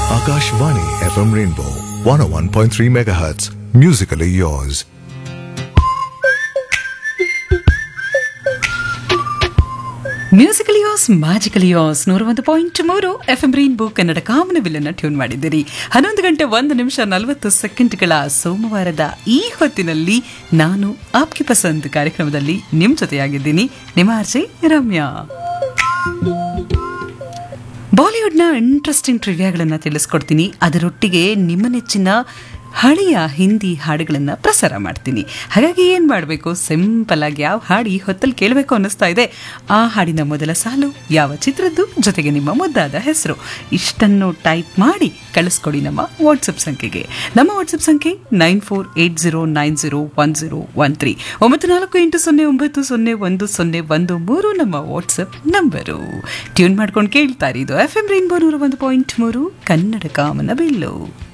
Akashvani FM Rainbow 101.3 MHz. Musically yours. Musical yours magical yours ನೂರ ಒಂದು ಪಾಯಿಂಟ್ ಮೂರು ಎಫ್ ಎಂ ರೈನ್ಬೋ ಕನ್ನಡ ಕಾಮನವಿಲ್ಲನ್ನು ಟ್ಯೂನ್ ಮಾಡಿದ್ದೀರಿ ಹನ್ನೊಂದು ಗಂಟೆ ಒಂದು ನಿಮಿಷ ನಲವತ್ತು ಸೆಕೆಂಡ್ಗಳ ಸೋಮವಾರದ ಈ ಹೊತ್ತಿನಲ್ಲಿ ನಾನು ಆಪ್ಗೆ ಪಸಂದ್ ಕಾರ್ಯಕ್ರಮದಲ್ಲಿ ನಿಮ್ಮ ಜೊತೆಯಾಗಿದ್ದೀನಿ ನಿಮ್ಮ ಆರ್ಜೆ ರಮ್ಯಾ ಬಾಲಿವುಡ್ನ ಇಂಟ್ರೆಸ್ಟಿಂಗ್ ಟ್ರಿವ್ಯಾಗಳನ್ನು ತಿಳಿಸ್ಕೊಡ್ತೀನಿ ಅದರೊಟ್ಟಿಗೆ ನಿಮ್ಮ ನೆಚ್ಚಿನ ಹಳೆಯ ಹಿಂದಿ ಹಾಡುಗಳನ್ನು ಪ್ರಸಾರ ಮಾಡ್ತೀನಿ ಹಾಗಾಗಿ ಏನು ಮಾಡಬೇಕು ಸಿಂಪಲ್ ಆಗಿ ಯಾವ ಹಾಡು ಈ ಹೊತ್ತಲ್ಲಿ ಕೇಳಬೇಕು ಅನ್ನಿಸ್ತಾ ಇದೆ ಆ ಹಾಡಿನ ಮೊದಲ ಸಾಲು ಯಾವ ಚಿತ್ರದ್ದು ಜೊತೆಗೆ ನಿಮ್ಮ ಮುದ್ದಾದ ಹೆಸರು ಇಷ್ಟನ್ನು ಟೈಪ್ ಮಾಡಿ ಕಳಿಸ್ಕೊಡಿ ನಮ್ಮ ವಾಟ್ಸಪ್ ಸಂಖ್ಯೆಗೆ ನಮ್ಮ ವಾಟ್ಸಪ್ ಸಂಖ್ಯೆ nine four eight zero nine zero one zero one three ಒಂಬತ್ತು ನಾಲ್ಕು ಎಂಟು ಸೊನ್ನೆ ಒಂಬತ್ತು ಸೊನ್ನೆ ಒಂದು ಸೊನ್ನೆ ಒಂದು ಮೂರು ನಮ್ಮ ವಾಟ್ಸಪ್ ನಂಬರು ಟ್ಯೂನ್ ಮಾಡ್ಕೊಂಡು ಕೇಳ್ತಾರೆ ಇದು ಎಫ್ ಎಂ ರೈನ್ಬೋ ನೂರ ಒಂದು ಪಾಯಿಂಟ್ ಮೂರು ಕನ್ನಡ ಕಾಮನ ಬಿಲ್ಲು